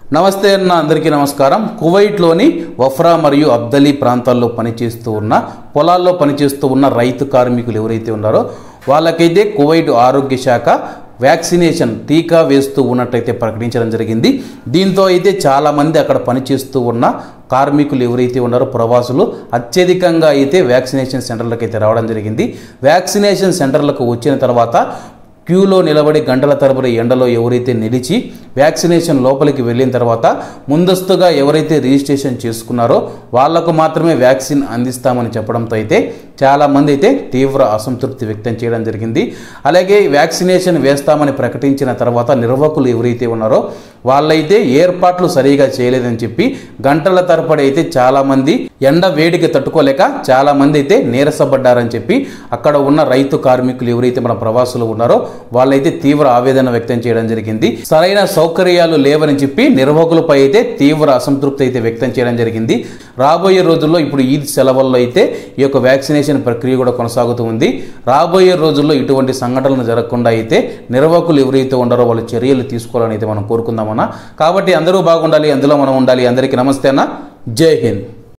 నమస్తే అన్న అందరికీ నమస్కారం కువైట్లోని వఫ్రా మరియు అబ్దలీ ప్రాంతాల్లో పనిచేస్తూ ఉన్న పొలాల్లో పనిచేస్తూ ఉన్న రైతు కార్మికులు ఎవరైతే ఉన్నారో వాళ్ళకైతే కువైట్ ఆరోగ్య శాఖ వ్యాక్సినేషన్ టీకా వేస్తూ ఉన్నట్టయితే ప్రకటించడం జరిగింది దీంతో అయితే చాలామంది అక్కడ పనిచేస్తూ ఉన్న కార్మికులు ఎవరైతే ఉన్నారో ప్రవాసులు అత్యధికంగా అయితే వ్యాక్సినేషన్ సెంటర్లకు అయితే రావడం జరిగింది వ్యాక్సినేషన్ సెంటర్లకు వచ్చిన తర్వాత క్యూలో నిలబడి గంటల తరబడి ఎండలో ఎవరైతే నిలిచి వ్యాక్సినేషన్ లోపలికి వెళ్ళిన తర్వాత ముందస్తుగా ఎవరైతే రిజిస్ట్రేషన్ చేసుకున్నారో వాళ్లకు మాత్రమే వ్యాక్సిన్ అందిస్తామని చెప్పడంతో అయితే చాలామంది అయితే తీవ్ర అసంతృప్తి వ్యక్తం చేయడం జరిగింది అలాగే వ్యాక్సినేషన్ వేస్తామని ప్రకటించిన తర్వాత నిర్వాహకులు ఎవరైతే ఉన్నారో వాళ్ళైతే ఏర్పాట్లు సరిగా చేయలేదని చెప్పి గంటల తరబడి అయితే చాలామంది ఎండ వేడికి తట్టుకోలేక చాలామంది అయితే నీరసపడ్డారని చెప్పి అక్కడ ఉన్న రైతు కార్మికులు ఎవరైతే మన ప్రవాసులు ఉన్నారో వాళ్ళైతే తీవ్ర ఆవేదన వ్యక్తం చేయడం జరిగింది సరైన సౌకర్యాలు లేవని చెప్పి నిర్వాహకులపై అయితే తీవ్ర అసంతృప్తి అయితే వ్యక్తం చేయడం జరిగింది రాబోయే రోజుల్లో ఇప్పుడు ఈద్ సెలవుల్లో అయితే ఈ యొక్క వ్యాక్సినేషన్ ప్రక్రియ కూడా కొనసాగుతూ ఉంది రాబోయే రోజుల్లో ఇటువంటి సంఘటనలు జరగకుండా అయితే నిర్వాహకులు ఎవరైతే ఉన్నారో వాళ్ళు చర్యలు తీసుకోవాలని అయితే మనం కోరుకుందామన్నా కాబట్టి అందరూ బాగుండాలి అందులో మనం ఉండాలి అందరికీ నమస్తే అన్న జై హింద్